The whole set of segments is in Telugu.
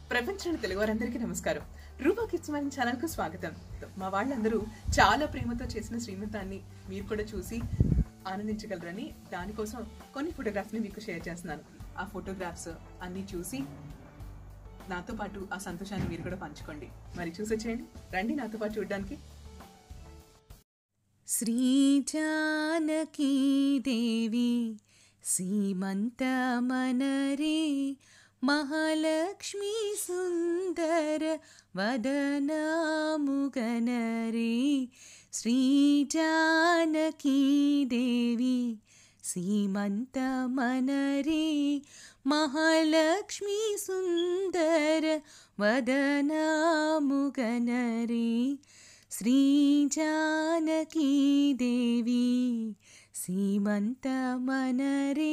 ప్రపంచంలో తెలుగు వారందరికీ నమస్కారం రూపా కిడ్స్ మ్యాన్ ఛానల్ కు స్వాగతం మా వాళ్ళందరూ చాలా ప్రేమతో చేసిన శ్రీమంతాన్ని మీరు కూడా చూసి ఆనందించగలరని దానికోసం కొన్ని ఫోటోగ్రాఫ్స్ ని మీకు షేర్ చేస్తున్నాను ఆ ఫోటోగ్రాఫ్స్ అన్ని చూసి నాతో పాటు ఆ సంతోషాన్ని మీరు కూడా పంచుకోండి మరి చూసి వచ్చేయండి రండి నాతో పాటు చూడడానికి श्रीजानकी देवी सीमन्तमनरे महालक्ष्मी सुन्दर वदनामुगनरे श्रीजानकी देवी सीमन्तमनरे महालक्ष्मी सुन्दर वदनामुगनरे श्रीजानकी देवी సీమంతమనరే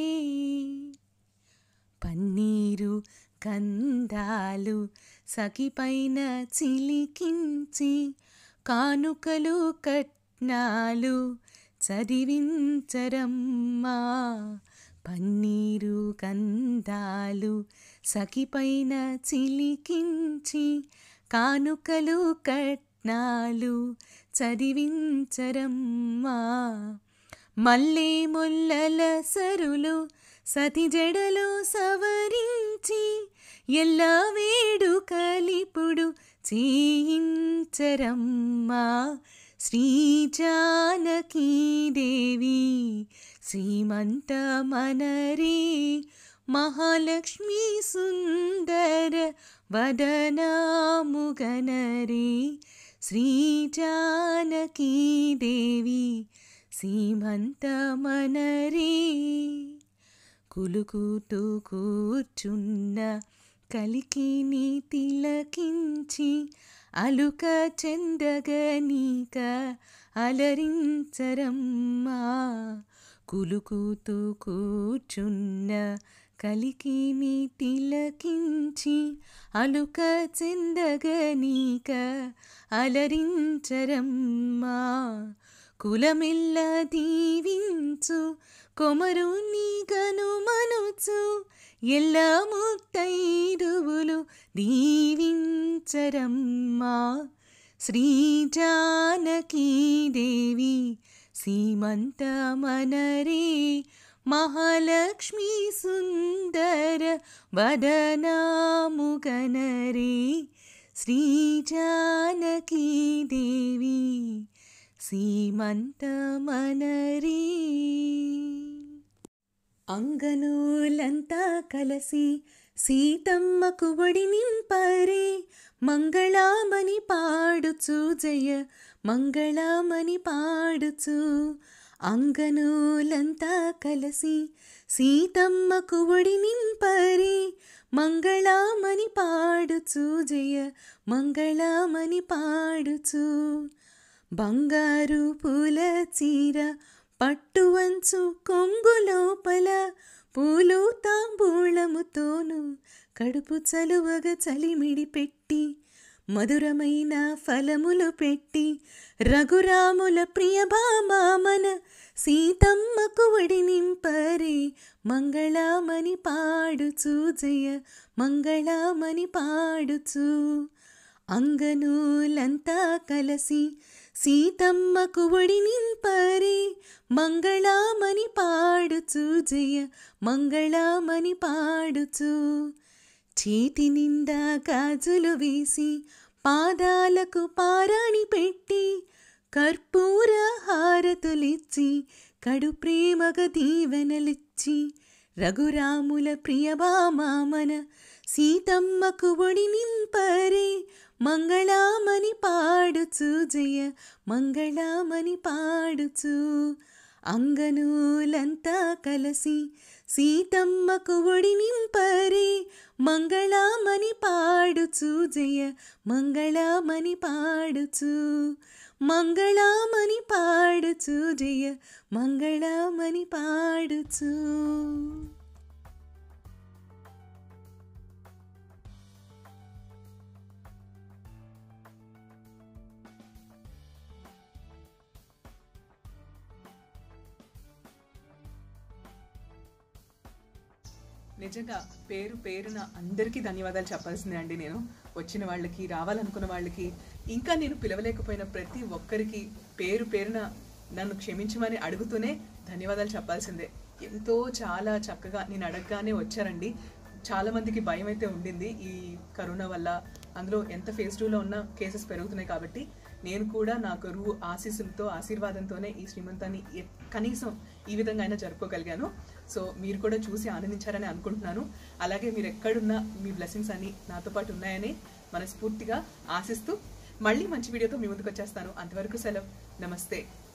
పన్నీరు కందాలు సఖిపైన చిలికించి కానుకలు కట్నాలు చదివించరమ్మా పన్నీరు కందాలు సఖిపైన చిలికించి కానుకలు కట్నాలు చదివించరమ్మా మల్లె ముల్లల సరులు సతి జడలో సవరించి ఎల్ల వేడుకలిపుడు చేయించరమ్మా శ్రీజానకీ దేవి శ్రీమంతమనరే మహాలక్ష్మి సుందర వదనాముగనరే శ్రీజానకీ దేవి సీమంతమనరే కులుకుతూ కూర్చున్న కలికిని తిలకించి అలుక చెందగనీక అలరించరమ్మా కులుకుతూ కూర్చున్న కలికిని తిలకించి అలుక చెందగనీక అలరించరమ్మా కులమిల్ల దీవించు కొమరుని గనుమనుచు ఎల్ల ముత్తైదువులు దీవించరమ్మా శ్రీజానకీ దేవి సీమంతమనరే మహాలక్ష్మి సుందర వదనాముగనరే శ్రీజానకీ దేవి సీమంతమనరీ అంగనూలంతా కలసి సీతమ్మకు ఒడి నింపరే మంగళామని పాడుచు జయ మంగళామని పాడుచు అంగనూలంతా కలసి సీతమ్మకు ఒడి నింపరే మంగళామని పాడుచు జయ మంగళామని పాడుచు బంగారు పూల చీర పట్టు వంచు కొంగు లోపల పూలు తాంబూళముతోను కడుపు చలువగ చలిమిడి పెట్టి మధురమైన ఫలములు పెట్టి రఘురాముల ప్రియభామామన సీతమ్మకు వడి నింపరే మంగళామని పాడుచు జయ మంగళామని పాడుచు అంగనూలంతా కలసి సీతమ్మకు ఒడి నింపరే మంగళామని పాడుచు జయ మంగళామని పాడుచు చేతి నిండా గాజులు వేసి పాదాలకు పారాణి పెట్టి కర్పూర హారతులిచ్చి కడు ప్రేమగ దీవెనలిచ్చి రఘురాముల ప్రియభామామన సీతమ్మకు ఒడి నింపరే మంగళామని పాడుచు జయ మంగళామని పాడుచు అంగనూలంతా కలసి సీతమ్మకు ఒడి నింపరే మంగళామని పాడుచు జయ మంగళామని పాడుచు మంగళామని పాడుచు జయ మంగళామని పాడుచు నిజంగా పేరు పేరున అందరికీ ధన్యవాదాలు చెప్పాల్సిందే అండి నేను వచ్చిన వాళ్ళకి రావాలనుకున్న వాళ్ళకి ఇంకా నేను పిలవలేకపోయిన ప్రతి ఒక్కరికి పేరు పేరున నన్ను క్షమించమని అడుగుతూనే ధన్యవాదాలు చెప్పాల్సిందే ఎంతో చాలా చక్కగా నేను అడగగానే వచ్చారండి చాలా మందికి భయం అయితే ఉండింది ఈ కరోనా వల్ల అందులో ఎంత ఫేజ్ టూలో ఉన్న కేసెస్ పెరుగుతున్నాయి కాబట్టి నేను కూడా నా గురువు ఆశీస్సులతో ఆశీర్వాదంతోనే ఈ శ్రీమంతాన్ని ఎ- కనీసం ఈ విధంగా అయినా జరుపుకోగలిగాను సో మీరు కూడా చూసి ఆనందించారని అనుకుంటున్నాను అలాగే మీరు ఎక్కడున్నా మీ బ్లెస్సింగ్స్ అని నాతో పాటు ఉన్నాయని మనస్ఫూర్తిగా ఆశిస్తూ మళ్ళీ మంచి వీడియోతో మీ ముందుకు వచ్చేస్తాను అంతవరకు సెలవు నమస్తే